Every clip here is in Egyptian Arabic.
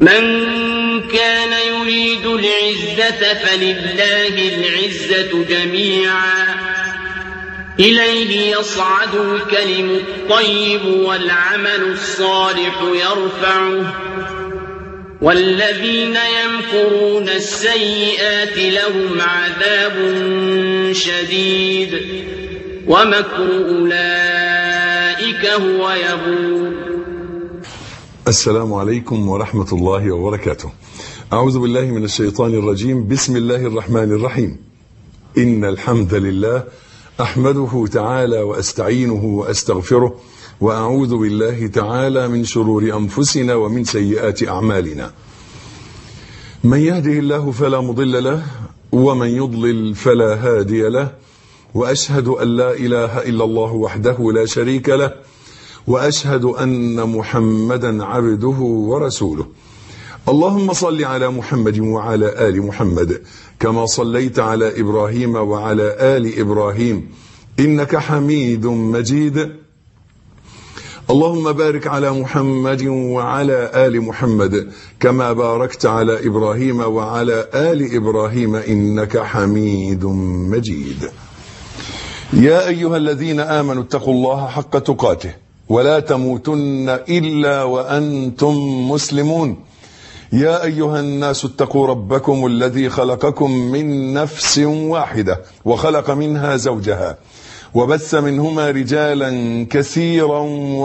من كان يريد العزة فلله العزة جميعا إليه يصعد الكلم الطيب والعمل الصالح يرفعه والذين يمكرون السيئات لهم عذاب شديد ومكر أولئك هو يبور السلام عليكم ورحمة الله وبركاته أعوذ بالله من الشيطان الرجيم بسم الله الرحمن الرحيم إن الحمد لله أحمده تعالى وأستعينه وأستغفره وأعوذ بالله تعالى من شرور أنفسنا ومن سيئات أعمالنا من يهده الله فلا مضل له ومن يضلل فلا هادي له وأشهد أن لا إله إلا الله وحده لا شريك له واشهد ان محمدا عبده ورسوله اللهم صل على محمد وعلى ال محمد كما صليت على ابراهيم وعلى ال ابراهيم انك حميد مجيد اللهم بارك على محمد وعلى ال محمد كما باركت على ابراهيم وعلى ال ابراهيم انك حميد مجيد يا ايها الذين امنوا اتقوا الله حق تقاته ولا تموتن الا وانتم مسلمون يا ايها الناس اتقوا ربكم الذي خلقكم من نفس واحده وخلق منها زوجها وبث منهما رجالا كثيرا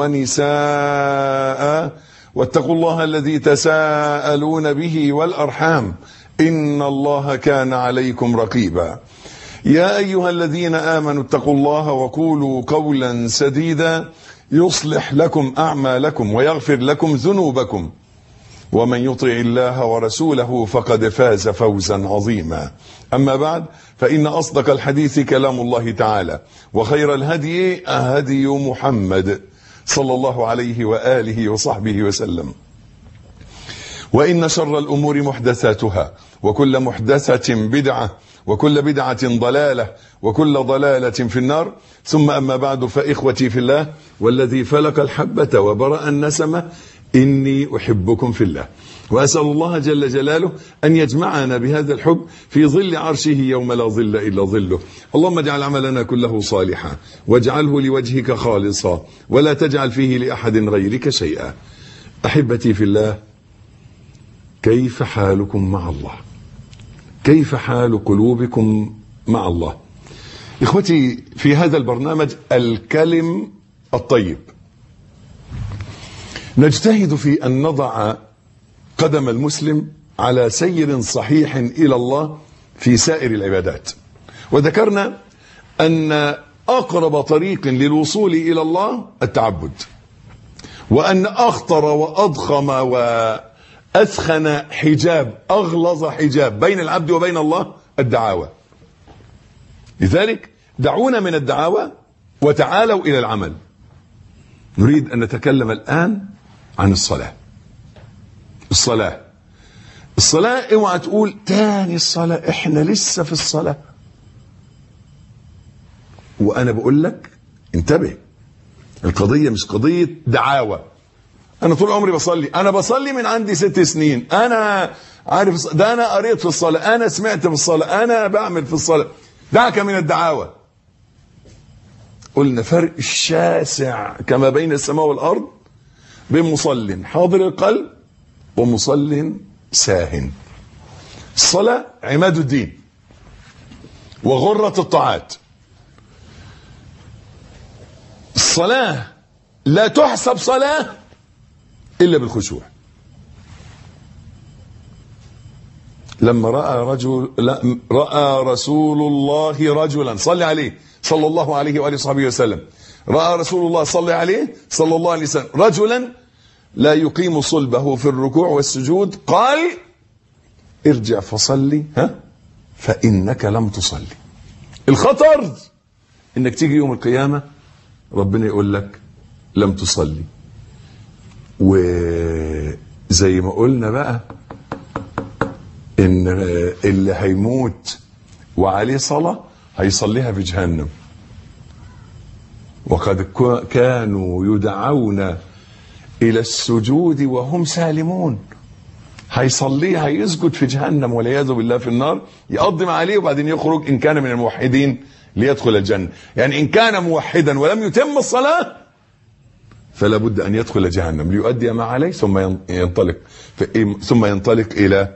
ونساء واتقوا الله الذي تساءلون به والارحام ان الله كان عليكم رقيبا يا ايها الذين امنوا اتقوا الله وقولوا قولا سديدا يصلح لكم اعمالكم ويغفر لكم ذنوبكم ومن يطع الله ورسوله فقد فاز فوزا عظيما اما بعد فان اصدق الحديث كلام الله تعالى وخير الهدي هدي محمد صلى الله عليه واله وصحبه وسلم وان شر الامور محدثاتها وكل محدثه بدعه وكل بدعة ضلالة وكل ضلالة في النار ثم أما بعد فإخوتي في الله والذي فلق الحبة وبرأ النسمة إني أحبكم في الله وأسأل الله جل جلاله أن يجمعنا بهذا الحب في ظل عرشه يوم لا ظل إلا ظله اللهم اجعل عملنا كله صالحا واجعله لوجهك خالصا ولا تجعل فيه لأحد غيرك شيئا أحبتي في الله كيف حالكم مع الله كيف حال قلوبكم مع الله اخوتي في هذا البرنامج الكلم الطيب نجتهد في ان نضع قدم المسلم على سير صحيح الى الله في سائر العبادات وذكرنا ان اقرب طريق للوصول الى الله التعبد وان اخطر واضخم و أثخن حجاب أغلظ حجاب بين العبد وبين الله الدعاوى لذلك دعونا من الدعاوى وتعالوا إلى العمل نريد أن نتكلم الآن عن الصلاة الصلاة الصلاة اوعى تقول تاني الصلاة احنا لسه في الصلاة وأنا بقول لك انتبه القضية مش قضية دعاوى انا طول عمري بصلي انا بصلي من عندي ست سنين انا عارف ده انا قريت في الصلاه انا سمعت في الصلاه انا بعمل في الصلاه دعك من الدعاوى قلنا فرق شاسع كما بين السماء والارض بين مصل حاضر القلب ومصل ساهن الصلاه عماد الدين وغره الطاعات الصلاه لا تحسب صلاه الا بالخشوع لما راى رجل لا راى رسول الله رجلا صلى عليه صلى الله عليه واله وصحبه وسلم راى رسول الله صلى عليه صلى الله عليه وسلم رجلا لا يقيم صلبه في الركوع والسجود قال ارجع فصلي ها فانك لم تصلي الخطر انك تيجي يوم القيامه ربنا يقول لك لم تصلي وزي ما قلنا بقى ان اللي هيموت وعليه صلاة هيصليها في جهنم وقد كانوا يدعون الى السجود وهم سالمون هيصلي هيسجد في جهنم والعياذ بالله في النار يقضي ما عليه وبعدين يخرج ان كان من الموحدين ليدخل الجنه يعني ان كان موحدا ولم يتم الصلاه فلا بد ان يدخل جهنم ليؤدي ما عليه ثم ينطلق ثم ينطلق الى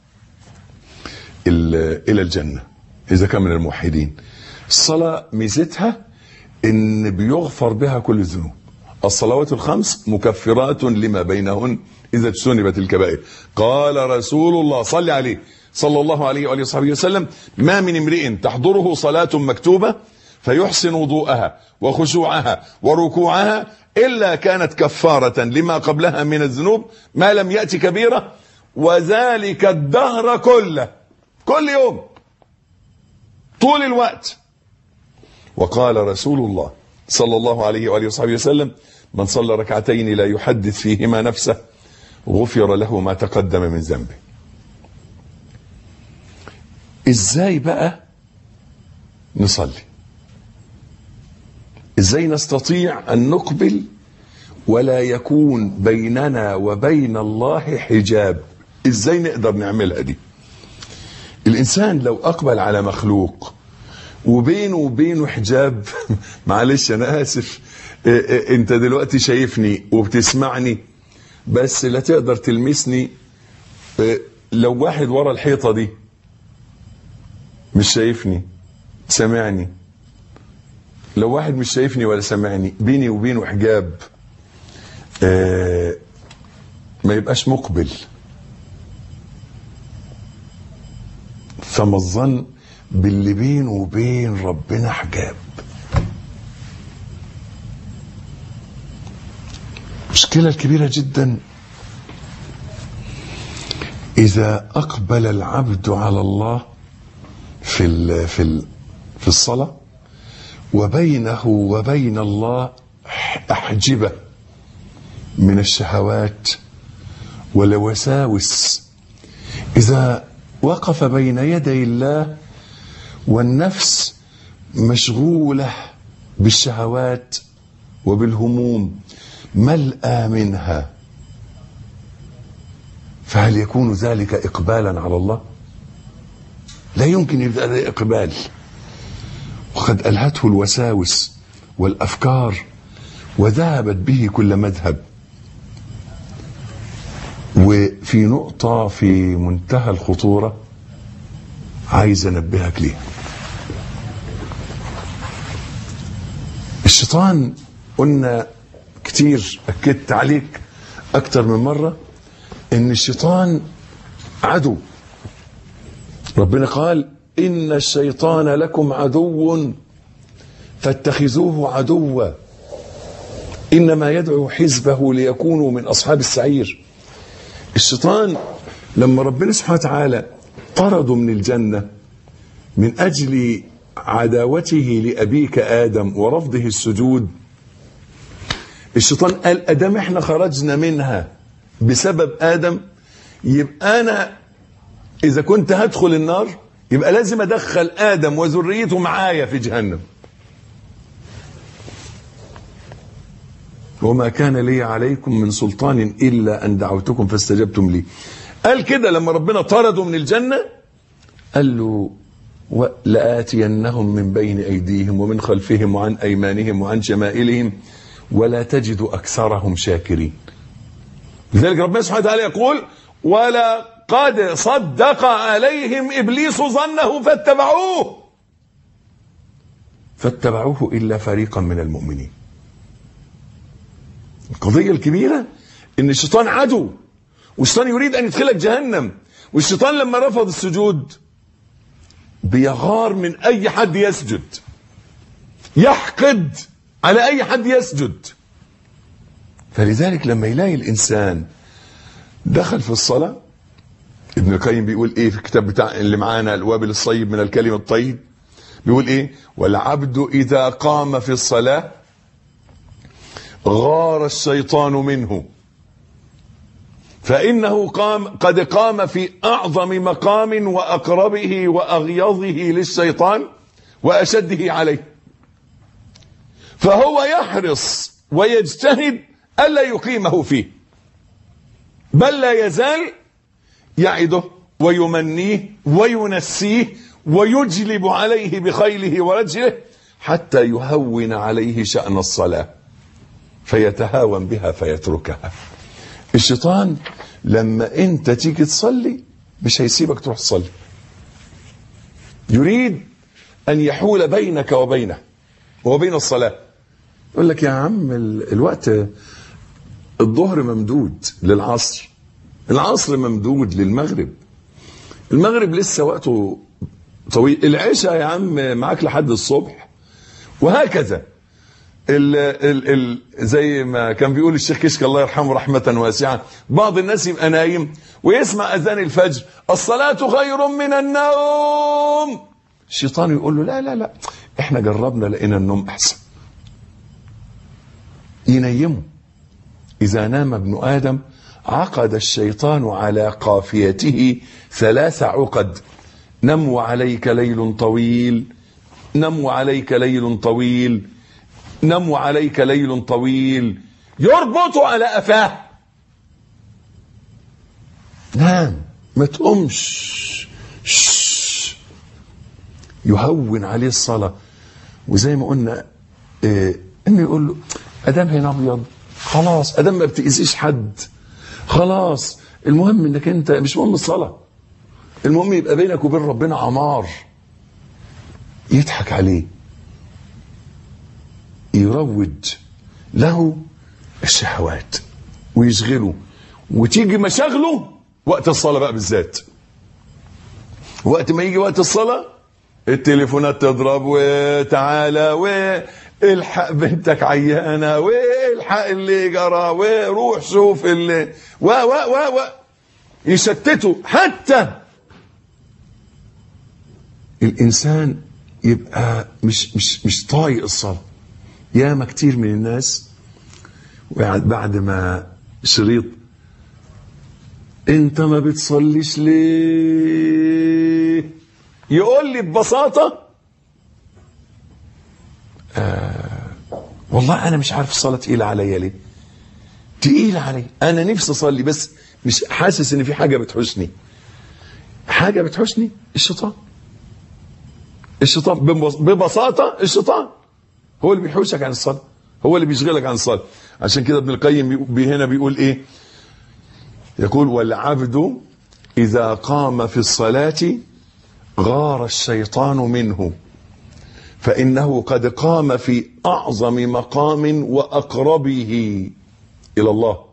الى الجنه اذا كان من الموحدين الصلاه ميزتها ان بيغفر بها كل الذنوب الصلوات الخمس مكفرات لما بينهن اذا اجتنبت الكبائر قال رسول الله صلى عليه صلى الله عليه واله وصحبه وسلم ما من امرئ تحضره صلاه مكتوبه فيحسن وضوءها وخشوعها وركوعها الا كانت كفاره لما قبلها من الذنوب ما لم ياتي كبيره وذلك الدهر كله كل يوم طول الوقت وقال رسول الله صلى الله عليه واله وصحبه وسلم من صلى ركعتين لا يحدث فيهما نفسه غفر له ما تقدم من ذنبه ازاي بقى نصلي ازاي نستطيع ان نقبل ولا يكون بيننا وبين الله حجاب ازاي نقدر نعملها دي الانسان لو اقبل على مخلوق وبينه وبينه حجاب معلش انا اسف إيه إيه انت دلوقتي شايفني وبتسمعني بس لا تقدر تلمسني إيه لو واحد ورا الحيطه دي مش شايفني سامعني لو واحد مش شايفني ولا سامعني بيني وبينه حجاب ما يبقاش مقبل فما الظن باللي بينه وبين ربنا حجاب المشكلة الكبيرة جدا إذا أقبل العبد على الله في ال في ال في الصلاة وبينه وبين الله أحجبة من الشهوات والوساوس إذا وقف بين يدي الله والنفس مشغولة بالشهوات وبالهموم ملأى منها فهل يكون ذلك إقبالا على الله لا يمكن يبدأ ذلك إقبال وقد ألهته الوساوس والأفكار وذهبت به كل مذهب وفي نقطة في منتهى الخطورة عايز أنبهك ليها الشيطان قلنا كتير أكدت عليك أكتر من مرة إن الشيطان عدو ربنا قال إن الشيطان لكم عدو فاتخذوه عدوا إنما يدعو حزبه ليكونوا من أصحاب السعير الشيطان لما ربنا سبحانه وتعالى طرده من الجنة من أجل عداوته لأبيك آدم ورفضه السجود الشيطان قال أدام احنا خرجنا منها بسبب آدم يبقى أنا إذا كنت هدخل النار يبقى لازم أدخل آدم وذريته معايا في جهنم وما كان لي عليكم من سلطان إلا أن دعوتكم فاستجبتم لي قال كده لما ربنا طرده من الجنة قال له لآتينهم من بين أيديهم ومن خلفهم وعن أيمانهم وعن شمائلهم ولا تجد أكثرهم شاكرين لذلك ربنا سبحانه وتعالى يقول ولقد صدق عليهم إبليس ظنه فاتبعوه فاتبعوه إلا فريقا من المؤمنين القضية الكبيرة ان الشيطان عدو والشيطان يريد ان يدخلك جهنم والشيطان لما رفض السجود بيغار من اي حد يسجد يحقد على اي حد يسجد فلذلك لما يلاقي الانسان دخل في الصلاة ابن القيم بيقول ايه في الكتاب بتاع اللي معانا الوابل الصيب من الكلم الطيب بيقول ايه والعبد اذا قام في الصلاه غار الشيطان منه فإنه قام قد قام في أعظم مقام وأقربه وأغيظه للشيطان وأشده عليه فهو يحرص ويجتهد ألا يقيمه فيه بل لا يزال يعده ويمنيه وينسيه ويجلب عليه بخيله ورجله حتى يهون عليه شأن الصلاة فيتهاون بها فيتركها الشيطان لما انت تيجي تصلي مش هيسيبك تروح تصلي يريد ان يحول بينك وبينه وبين الصلاة يقول لك يا عم ال- الوقت الظهر ممدود للعصر العصر ممدود للمغرب المغرب لسه وقته طويل العشاء يا عم معاك لحد الصبح وهكذا ال ال ال زي ما كان بيقول الشيخ كشك الله يرحمه رحمة واسعة بعض الناس يبقى نايم ويسمع أذان الفجر الصلاة خير من النوم الشيطان يقول له لا لا لا احنا جربنا لقينا النوم أحسن ينيمه إذا نام ابن آدم عقد الشيطان على قافيته ثلاث عقد نم عليك ليل طويل نم عليك ليل طويل نم عليك ليل طويل يربط على قفاه نام ما تقومش شش. يهون عليه الصلاة وزي ما قلنا إيه انه يقول له ادام هنا ابيض خلاص ادام ما بتأذيش حد خلاص المهم انك انت مش مهم الصلاة المهم يبقى بينك وبين ربنا عمار يضحك عليه يروج له الشهوات ويشغله وتيجي مشاغله وقت الصلاة بقى بالذات وقت ما يجي وقت الصلاة التليفونات تضرب وتعالى والحق بنتك عيانة والحق اللي جرى وروح شوف اللي و و و و يشتتوا حتى الإنسان يبقى مش مش مش طايق الصلاة ياما كتير من الناس وبعد بعد ما شريط انت ما بتصليش ليه يقول لي ببساطة آه والله انا مش عارف الصلاة تقيلة عليا ليه تقيلة عليا انا نفسي اصلي بس مش حاسس ان في حاجة بتحوشني حاجة بتحوشني الشيطان الشيطان ببس- ببساطة الشيطان هو اللي بيحوشك عن الصلاة هو اللي بيشغلك عن الصلاة عشان كده ابن القيم بي- هنا بيقول ايه يقول والعبد إذا قام في الصلاة غار الشيطان منه فإنه قد قام في أعظم مقام وأقربه إلى الله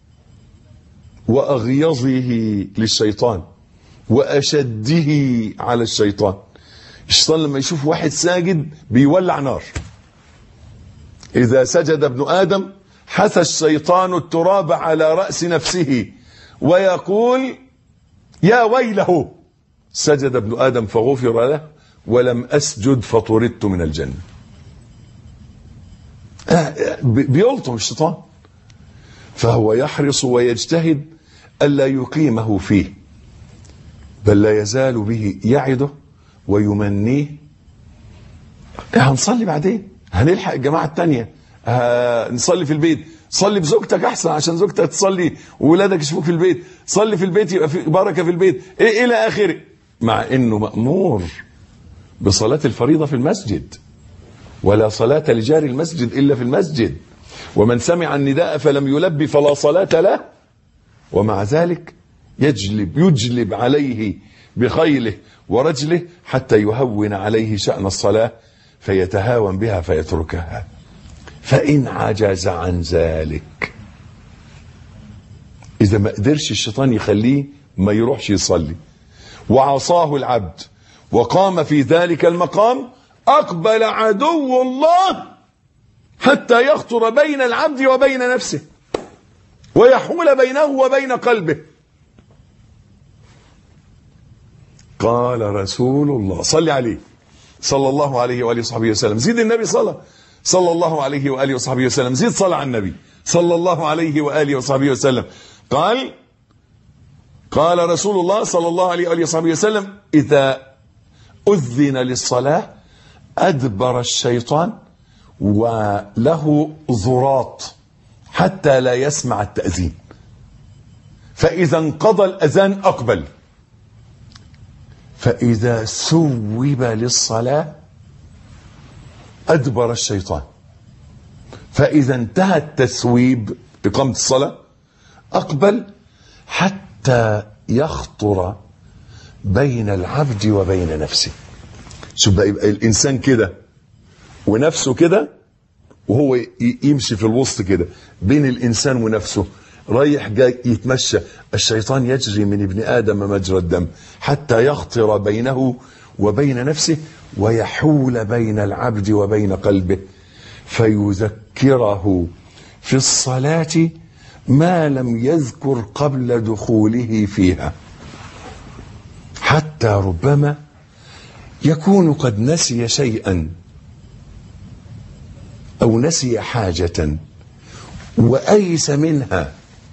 وأغيظه للشيطان وأشده على الشيطان الشيطان لما يشوف واحد ساجد بيولع نار إذا سجد ابن آدم حث الشيطان التراب على رأس نفسه ويقول يا ويله سجد ابن آدم فغفر له ولم أسجد فطردت من الجنة آه، بي- بيلطم الشيطان فهو يحرص ويجتهد ألا يقيمه فيه بل لا يزال به يعده ويمنيه هنصلي بعدين هنلحق الجماعة التانية ه- نصلي في البيت صلي بزوجتك احسن عشان زوجتك تصلي وولادك يشوفوك في البيت صلي في البيت يبقى في بركة في البيت إيه الى اخره مع انه مأمور بصلاة الفريضة في المسجد ولا صلاة لجار المسجد الا في المسجد ومن سمع النداء فلم يلبي فلا صلاة له ومع ذلك يجلب يجلب عليه بخيله ورجله حتى يهون عليه شأن الصلاة فيتهاون بها فيتركها فإن عجز عن ذلك إذا ما قدرش الشيطان يخليه ما يروحش يصلي وعصاه العبد وقام في ذلك المقام أقبل عدو الله حتى يخطر بين العبد وبين نفسه ويحول بينه وبين قلبه قال رسول الله صل عليه صلى الله عليه واله وصحبه وسلم زيد النبي صلى صلى الله عليه واله وصحبه وسلم زيد صلى على النبي صلى الله عليه واله وصحبه وسلم قال قال رسول الله صلى الله عليه واله وصحبه وسلم اذا اذن للصلاه ادبر الشيطان وله ضراط حتى لا يسمع التاذين فإذا انقضى الأذان أقبل فإذا ثوب للصلاة أدبر الشيطان فإذا انتهى التثويب إقامة الصلاة أقبل حتى يخطر بين العبد وبين نفسه شوف بقى يبقى الإنسان كده ونفسه كده وهو ي- يمشي في الوسط كده بين الإنسان ونفسه رايح جاي يتمشى الشيطان يجري من ابن آدم مجرى الدم حتى يخطر بينه وبين نفسه ويحول بين العبد وبين قلبه فيذكره في الصلاة ما لم يذكر قبل دخوله فيها حتى ربما يكون قد نسي شيئا او نسي حاجه وايس منها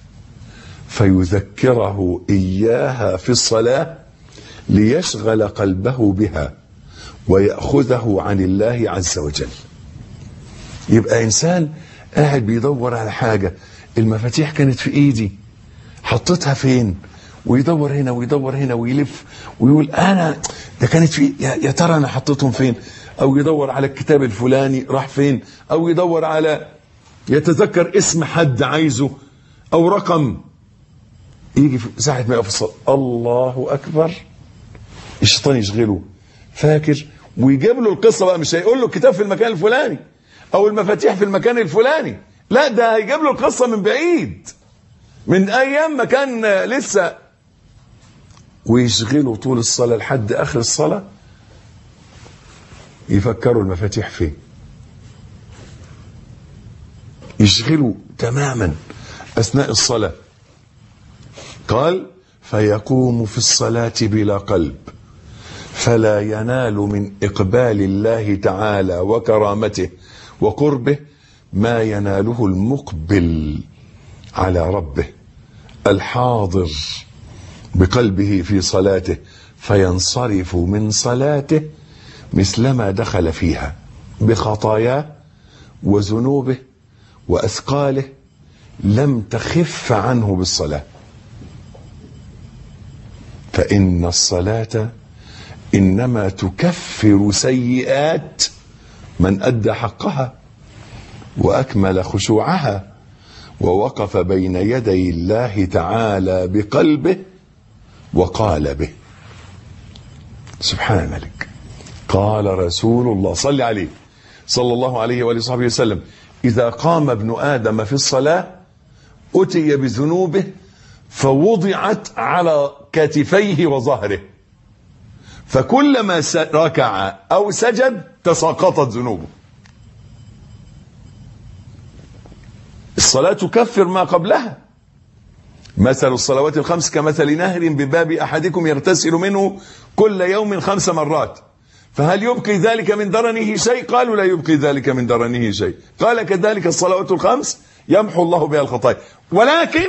فيذكره اياها في الصلاه ليشغل قلبه بها وياخذه عن الله عز وجل يبقى انسان قاعد بيدور على حاجه المفاتيح كانت في ايدي حطيتها فين ويدور هنا ويدور هنا ويلف ويقول انا ده كانت في يا, يا ترى انا حطيتهم فين او يدور على الكتاب الفلاني راح فين او يدور على يتذكر اسم حد عايزه او رقم يجي في ساعة ما يقف الصلاة الله أكبر الشيطان يشغله فاكر ويجيب له القصة بقى مش هيقول له الكتاب في المكان الفلاني أو المفاتيح في المكان الفلاني لا ده هيجيب له القصة من بعيد من أيام ما كان لسه ويشغله طول الصلاة لحد آخر الصلاة يفكروا المفاتيح فين يشغلوا تماما أثناء الصلاة قال فيقوم في الصلاة بلا قلب فلا ينال من إقبال الله تعالى وكرامته وقربه ما يناله المقبل على ربه الحاضر بقلبه في صلاته فينصرف من صلاته مثلما دخل فيها بخطاياه وذنوبه واثقاله لم تخف عنه بالصلاه فان الصلاه انما تكفر سيئات من ادى حقها واكمل خشوعها ووقف بين يدي الله تعالى بقلبه وقال به سبحان الملك قال رسول الله صل عليه صلى الله عليه وآله وصحبه وسلم إذا قام ابن آدم في الصلاة أتي بذنوبه فوضعت على كتفيه وظهره فكلما س- ركع أو سجد تساقطت ذنوبه الصلاة تكفر ما قبلها مثل الصلوات الخمس كمثل نهر بباب أحدكم يغتسل منه كل يوم خمس مرات فهل يبقي ذلك من درنه شيء قالوا لا يبقي ذلك من درنه شيء قال كذلك الصلوات الخمس يمحو الله بها الخطايا ولكن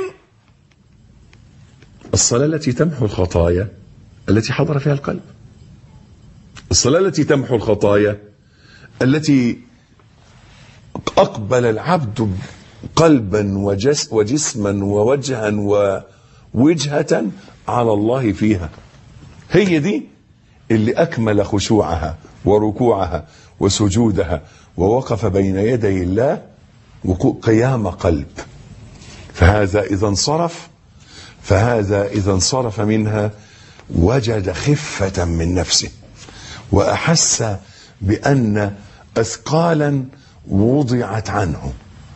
الصلاة التي تمحو الخطايا التي حضر فيها القلب الصلاة التي تمحو الخطايا التي أقبل العبد قلبا وجس وجسما ووجها ووجهة على الله فيها هي دي اللي أكمل خشوعها وركوعها وسجودها ووقف بين يدي الله وقو- قيام قلب فهذا إذا انصرف فهذا إذا انصرف منها وجد خفة من نفسه وأحس بأن أثقالا وضعت عنه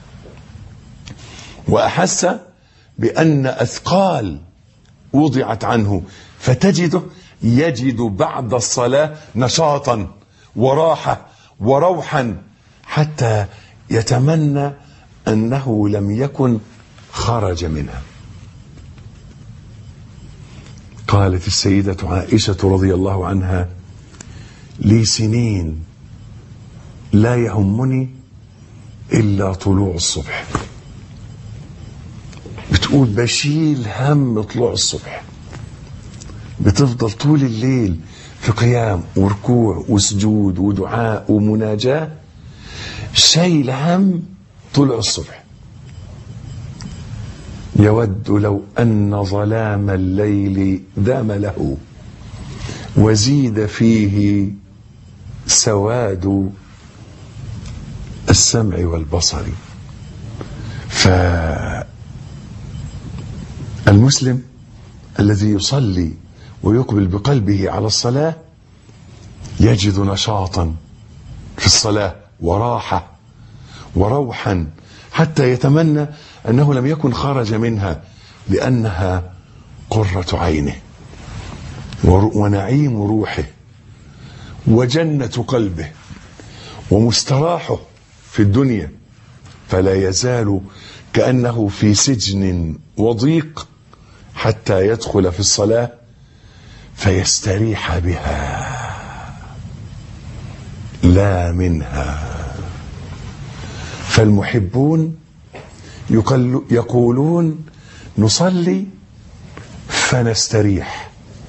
وأحس بأن أثقال وضعت عنه فتجده يجد بعد الصلاة نشاطا وراحة وروحا حتى يتمنى أنه لم يكن خرج منها قالت السيدة عائشة رضي الله عنها لي سنين لا يهمني إلا طلوع الصبح بتقول بشيل هم طلوع الصبح بتفضل طول الليل في قيام وركوع وسجود ودعاء ومناجاة شايل هم طلوع الصبح يود لو أن ظلام الليل دام له وزيد فيه سواد السمع والبصر فالمسلم الذي يصلي ويقبل بقلبه على الصلاة يجد نشاطا في الصلاة وراحة وروحا حتى يتمنى أنه لم يكن خرج منها لأنها قرة عينه ونعيم روحه وجنة قلبه ومستراحه في الدنيا فلا يزال كأنه في سجن وضيق حتى يدخل في الصلاة فيستريح بها لا منها فالمحبون يقولون نصلي فنستريح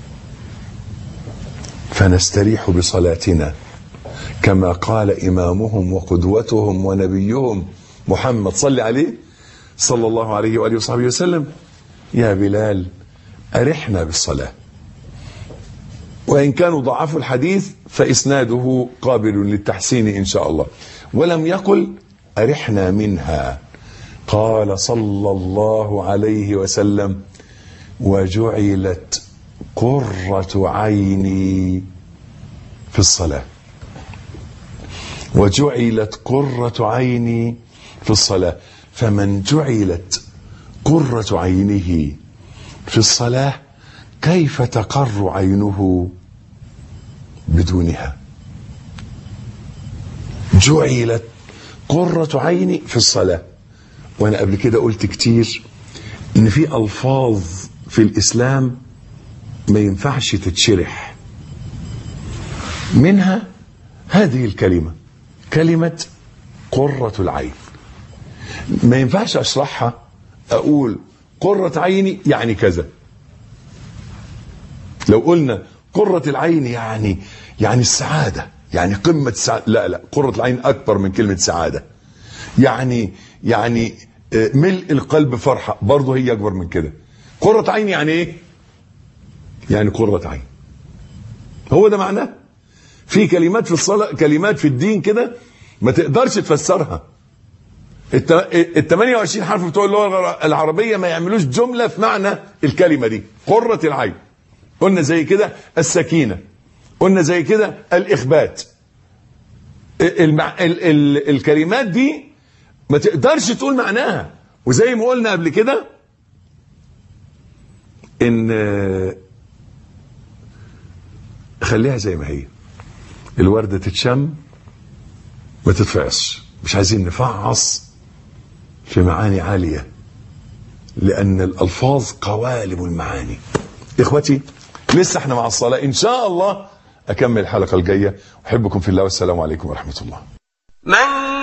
فنستريح بصلاتنا كما قال إمامهم وقدوتهم ونبيهم محمد صلى عليه صلى الله عليه وآله وصحبه وسلم يا بلال أرحنا بالصلاة وإن كانوا ضعفوا الحديث فإسناده قابل للتحسين إن شاء الله ولم يقل أرحنا منها قال صلى الله عليه وسلم وجعلت قرة عيني في الصلاة وجعلت قرة عيني في الصلاة فمن جعلت قرة عينه في الصلاة كيف تقر عينه بدونها جعلت قرة عيني في الصلاة وانا قبل كده قلت كتير ان في الفاظ في الاسلام ما ينفعش تتشرح منها هذه الكلمة كلمة قرة العين ما ينفعش اشرحها اقول قرة عيني يعني كذا لو قلنا قرة العين يعني يعني السعادة يعني قمة السعادة لا لا قرة العين أكبر من كلمة سعادة يعني يعني ملء القلب فرحة برضه هي أكبر من كده قرة عين يعني إيه؟ يعني قرة عين هو ده معناه في كلمات في الصلاة كلمات في الدين كده ما تقدرش تفسرها ال 28 حرف بتوع اللغة العربية ما يعملوش جملة في معنى الكلمة دي قرة العين قلنا زي كده السكينة قلنا زي كده الإخبات المع... ال... ال... الكلمات دي ما تقدرش تقول معناها وزي ما قلنا قبل كده ان خليها زي ما هي الوردة تتشم ما تتفعصش مش عايزين نفعص في معاني عالية لأن الألفاظ قوالب المعاني إخوتي لسه احنا مع الصلاة إن شاء الله أكمل الحلقة الجاية أحبكم في الله والسلام عليكم ورحمة الله من